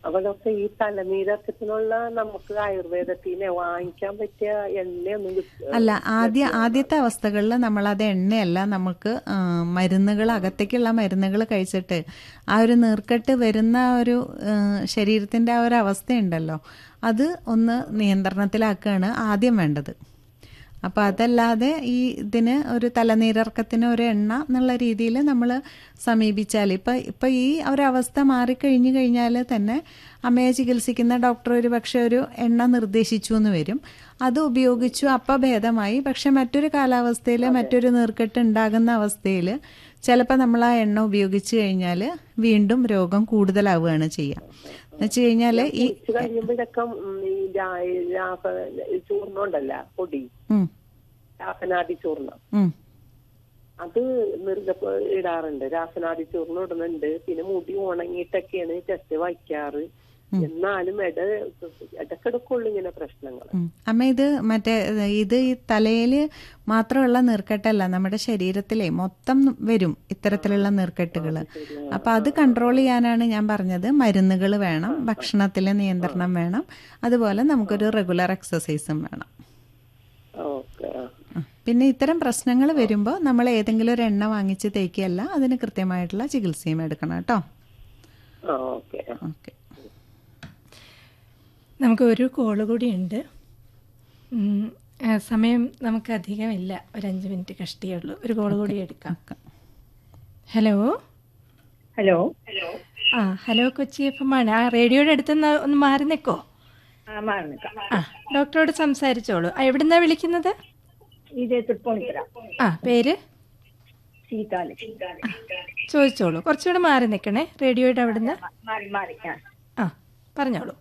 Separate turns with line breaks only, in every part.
അപ്പൊ ഡോക്ടർ ഈ തലനീരക്കത്തിനുള്ള നമുക്ക് ആയുർവേദത്തിനെ വാങ്ങിക്കാൻ പറ്റിയ എണ്ണയൊന്നും കിട്ട-
അല്ല ആദ്യ ആദ്യത്തെ അവസ്ഥകളിൽ നമ്മളത് എണ്ണയല്ല നമുക്ക് ആ, മരുന്നുകൾ അകത്തേക്കുള്ള മരുന്നുകൾ കഴിച്ചിട്ട് ആ ഒരു നീർക്കെട്ട് വരുന്ന ഒരു ആ, ശരീരത്തിൻ്റെ ആ ഒരു അവസ്ഥയുണ്ടല്ലോ അത് ഒന്ന് നിയന്ത്രണത്തിലാക്കുകയാണ് ആദ്യം വേണ്ടത് അപ്പോൾ അതല്ലാതെ ഈ ഇതിന് ഒരു തലനീരിറക്കത്തിന് ഒരു എണ്ണ എന്നുള്ള രീതിയിൽ നമ്മൾ സമീപിച്ചാൽ ഇപ്പം ഇപ്പം ഈ ഒരവസ്ഥ മാറിക്കഴിഞ്ഞു കഴിഞ്ഞാൽ തന്നെ അമ്മയെ ചികിത്സിക്കുന്ന ഡോക്ടർ ഒരു പക്ഷേ ഒരു എണ്ണ നിർദ്ദേശിച്ചു എന്ന് വരും അത് ഉപയോഗിച്ചു അപ്പം ഭേദമായി പക്ഷെ മറ്റൊരു കാലാവസ്ഥയിൽ മറ്റൊരു നീർക്കെട്ട് ഉണ്ടാകുന്ന അവസ്ഥയിൽ ചിലപ്പോൾ നമ്മൾ ആ എണ്ണ ഉപയോഗിച്ച് കഴിഞ്ഞാൽ വീണ്ടും രോഗം കൂടുതലാവുകയാണ് ചെയ്യുക എന്ന് വെച്ച് കഴിഞ്ഞാൽ ഈ
ഇത് കഴിയുമ്പോഴൊക്കെ ഉം ഈ രാ- രാസ ചൂർണ്ണം ഉണ്ടല്ല പൊടി
ഉം,
രാസനാദി ചൂർണ്ണം
ഉം.
അത് നിർഗ ഇടാറുണ്ട് രാസനാദി ചൂർണ്ണം ഇടുന്നുണ്ട് പിന്നെ മുടി ഉണങ്ങിയിട്ടൊക്കെയാണ് ടെസ്റ്റ് വയ്ക്കാറ് എന്നാലും ഇട ഇടക്കിടക്കുള്ളു ഇങ്ങനെ പ്രശ്നങ്ങൾ
ഉം. അമ്മ ഇത് മറ്റേ ഇത് ഈ തലയിൽ മാത്രമുള്ള നീർക്കെട്ടല്ല നമ്മുടെ ശരീരത്തിലെ മൊത്തം വരും ഇത്തരത്തിലുള്ള നീർക്കെട്ടുകൾ അപ്പൊ അത് കൺട്രോൾ ചെയ്യാനാണ് ഞാൻ പറഞ്ഞത് മരുന്നുകൾ വേണം ഭക്ഷണത്തിലെ നിയന്ത്രണം വേണം അതുപോലെ നമുക്കൊരു റെഗുലർ എക്സസൈസും വേണം
ഓക്കെ
ഉം. പിന്നെ ഇത്തരം പ്രശ്നങ്ങൾ വരുമ്പോൾ നമ്മൾ ഏതെങ്കിലും ഒരു എണ്ണ വാങ്ങിച്ച് തേക്കുകയല്ല അതിന് കൃത്യമായിട്ടുള്ള ചികിത്സയും എടുക്കണം കേട്ടോ
ഓക്കെ
ഓക്കെ
നമുക്ക് ഒരു കോള് കൂടിയുണ്ട് ഉം, ആ, സമയം നമുക്ക് അധികമില്ല ഒരു അഞ്ച് മിനിറ്റ് കഷ്ടിയേ ഉള്ളൂ ഒരു കോള് കൂടി എടുക്കാം ഹലോ
ഹലോ
ആ ഹലോ കൊച്ചി എഫ് എം ആണ് ആ റേഡിയോയുടെ അടുത്തുനിന്ന് ഒന്ന് മാറി നിൽക്കോ
ആ മാറി നിൽക്കാം
ആ ഡോക്ടറോട് സംസാരിച്ചോളൂ ആ എവിടുന്നാ വിളിക്കുന്നത്
ഇത് തൃപ്പൂണിത്തുറ
ആ പേര്
സീതാലക്ഷ്മി
ചോദിച്ചോളൂ കുറച്ചുകൂടെ മാറി നിൽക്കണേ റേഡിയോയുടെ അവിടുന്ന്
മാറി മാറി ആ
ആ പറഞ്ഞോളൂ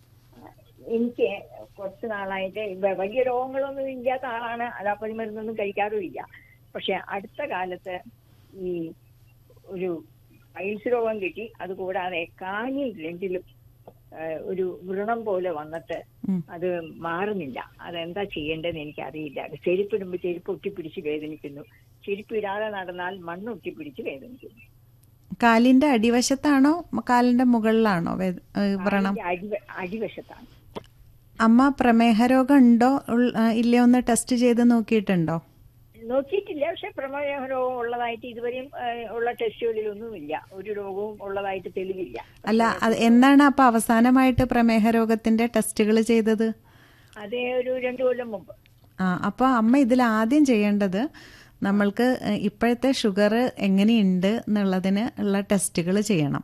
എനിക്ക് കുറച്ച് നാളായിട്ട് വ- വലിയ രോഗങ്ങളൊന്നും ഇല്ലാത്ത ആളാണ് അലോപ്പതി മരുന്നൊന്നും കഴിക്കാറുമില്ല പക്ഷെ അടുത്ത കാലത്ത് ഈ ഒരു പൈൽസ് രോഗം കിട്ടി അതുകൂടാതെ കാലിൽ രണ്ടിലും ആ, ഒരു വ്രണം പോലെ വന്നിട്ട്
ഉം.
അത് മാറുന്നില്ല അതെന്താ ചെയ്യേണ്ടതെന്ന് എനിക്കറിയില്ല ചെരുപ്പിടുമ്പോൾ ചെരുപ്പ് ഒട്ടിപ്പിടിച്ച് വേദനിക്കുന്നു ചെരുപ്പിടാതെ നടന്നാൽ മണ്ണ് ഒട്ടിപ്പിടിച്ച് വേദനിക്കുന്നു
കാലിന്റെ അടിവശത്താണോ കാലിന്റെ മുകളിലാണോ വേ- ഏ, വ്രണം
അതിന്റെ അടിവ അടിവശത്താണ്
അമ്മ പ്രമേഹ രോഗം ഉണ്ടോ ഉൾ- ആ, ഇല്ലയോ എന്ന് ടെസ്റ്റ് ചെയ്ത് നോക്കിയിട്ടുണ്ടോ
നോക്കിയിട്ടില്ല പക്ഷെ പ്രമേഹ രോഗം ഉള്ളതായിട്ട് ഇതുവരെയും ഏഹ്, ഉള്ള ടെസ്റ്റുകളിലൊന്നുമില്ല ഒരു രോഗവും ഉള്ളതായിട്ട് തെളിവില്ല
അല്ല അത് എന്നാണ് അപ്പൊ അവസാനമായിട്ട് പ്രമേഹ രോഗത്തിന്റെ ടെസ്റ്റുകൾ ചെയ്തത്
അതേ ഒരു രണ്ടു കൊല്ലം മുമ്പ്
ആ അപ്പോൾ അമ്മ ഇതിൽ ആദ്യം ചെയ്യേണ്ടത് നമ്മൾക്ക് ഏ, ഇപ്പോഴത്തെ ഷുഗർ എങ്ങനെയുണ്ട് എന്നുള്ളതിന് ഉള്ള ടെസ്റ്റുകൾ ചെയ്യണം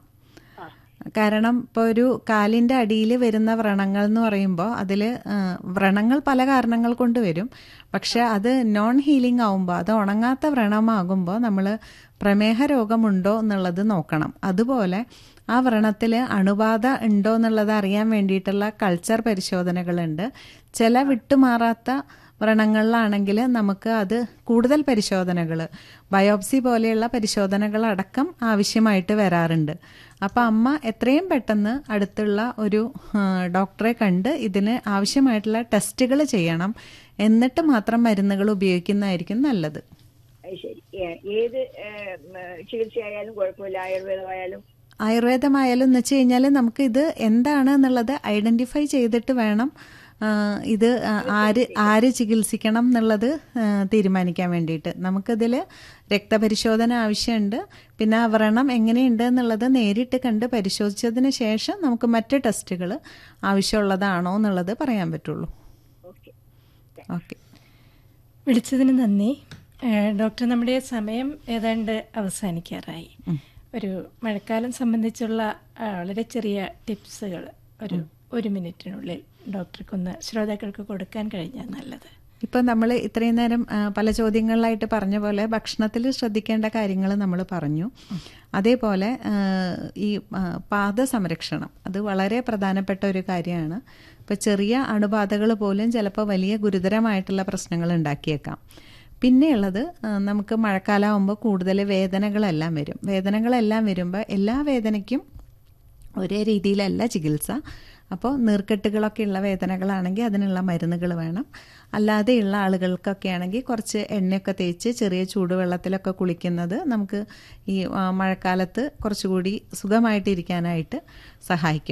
കാരണം ഇപ്പോൾ ഒരു കാലിൻ്റെ അടിയിൽ വരുന്ന വ്രണങ്ങൾ എന്ന് പറയുമ്പോൾ അതിൽ വ്രണങ്ങൾ പല കാരണങ്ങൾ കൊണ്ട് വരും പക്ഷെ അത് നോൺ ഹീലിംഗ് ആവുമ്പോൾ അത് ഉണങ്ങാത്ത വ്രണമാകുമ്പോൾ നമ്മൾ പ്രമേഹ രോഗമുണ്ടോ എന്നുള്ളത് നോക്കണം അതുപോലെ ആ വ്രണത്തിൽ അണുബാധ ഉണ്ടോ എന്നുള്ളത് അറിയാൻ വേണ്ടിയിട്ടുള്ള കൾച്ചർ പരിശോധനകളുണ്ട് ചില വിട്ടുമാറാത്ത വ്രണങ്ങളിലാണെങ്കിൽ നമുക്ക് അത് കൂടുതൽ പരിശോധനകൾ ബയോപ്സി പോലെയുള്ള പരിശോധനകൾ അടക്കം ആവശ്യമായിട്ട് വരാറുണ്ട് അപ്പോൾ അമ്മ എത്രയും പെട്ടെന്ന് അടുത്തുള്ള ഒരു ആ, ഡോക്ടറെ കണ്ട് ഇതിന് ആവശ്യമായിട്ടുള്ള ടെസ്റ്റുകൾ ചെയ്യണം എന്നിട്ട് മാത്രം മരുന്നുകൾ ഉപയോഗിക്കുന്നതായിരിക്കും നല്ലത്
അത് ശരി ഏ- ഏത് ഏഹ്, ഉം, ചികിത്സയായാലും കുഴപ്പമില്ല ആയുർവേദമായാലും
ആയുർവേദമായാലും എന്ന് വെച്ച് കഴിഞ്ഞാൽ നമുക്ക് ഇത് എന്താണ് എന്നുള്ളത് ഐഡന്റിഫൈ ചെയ്തിട്ട് വേണം ആ, ഇത് ആ, ആര് ആര് ചികിത്സിക്കണം എന്നുള്ളത് ആ, തീരുമാനിക്കാൻ വേണ്ടിയിട്ട് നമുക്കിതിൽ രക്തപരിശോധന ആവശ്യമുണ്ട് പിന്നെ ആ വ്രണം എങ്ങനെയുണ്ട് എന്നുള്ളത് നേരിട്ട് കണ്ട് പരിശോധിച്ചതിന് ശേഷം നമുക്ക് മറ്റ് ടെസ്റ്റുകൾ ആവശ്യമുള്ളതാണോ എന്നുള്ളത് പറയാൻ പറ്റുള്ളൂ
ഓക്കെ
ഓക്കെ
വിളിച്ചതിന് നന്ദി ഏഹ് ഡോക്ടർ നമ്മുടെ സമയം ഏതാണ്ട് അവസാനിക്കാറായി ഒരു മഴക്കാലം സംബന്ധിച്ചുള്ള ആ, വളരെ ചെറിയ ടിപ്സുകൾ ഒരു ഒരു മിനിറ്റിനുള്ളിൽ ഡോക്ടർക്കൊന്ന് ശ്രോതാക്കൾക്ക് കൊടുക്കാൻ കഴിഞ്ഞാൽ നല്ലത്
ഇപ്പം നമ്മൾ ഇത്രയും നേരം ആ, പല ചോദ്യങ്ങളിലായിട്ട് പറഞ്ഞ പോലെ ഭക്ഷണത്തിൽ ശ്രദ്ധിക്കേണ്ട കാര്യങ്ങൾ നമ്മൾ പറഞ്ഞു അതേപോലെ ആ, ഈ ആ, പാദ സംരക്ഷണം അത് വളരെ പ്രധാനപ്പെട്ട ഒരു കാര്യമാണ് ഇപ്പം ചെറിയ അണുബാധകൾ പോലും ചിലപ്പോൾ വലിയ ഗുരുതരമായിട്ടുള്ള പ്രശ്നങ്ങൾ ഉണ്ടാക്കിയേക്കാം പിന്നെയുള്ളത് ആ, നമുക്ക് മഴക്കാലമാകുമ്പോൾ കൂടുതൽ വേദനകളെല്ലാം വരും വേദനകളെല്ലാം വരുമ്പോൾ എല്ലാ വേദനയ്ക്കും ഒരേ രീതിയിലല്ല ചികിത്സ അപ്പോൾ നീർക്കെട്ടുകളൊക്കെ ഉള്ള വേദനകളാണെങ്കിൽ അതിനുള്ള മരുന്നുകൾ വേണം അല്ലാതെയുള്ള ആളുകൾക്കൊക്കെ ആണെങ്കിൽ കുറച്ച് എണ്ണയൊക്കെ തേച്ച് ചെറിയ ചൂടുവെള്ളത്തിലൊക്കെ കുളിക്കുന്നത് നമുക്ക് ഈ ആ, മഴക്കാലത്ത് കുറച്ചുകൂടി സുഖമായിട്ടിരിക്കാനായിട്ട് സഹായിക്കും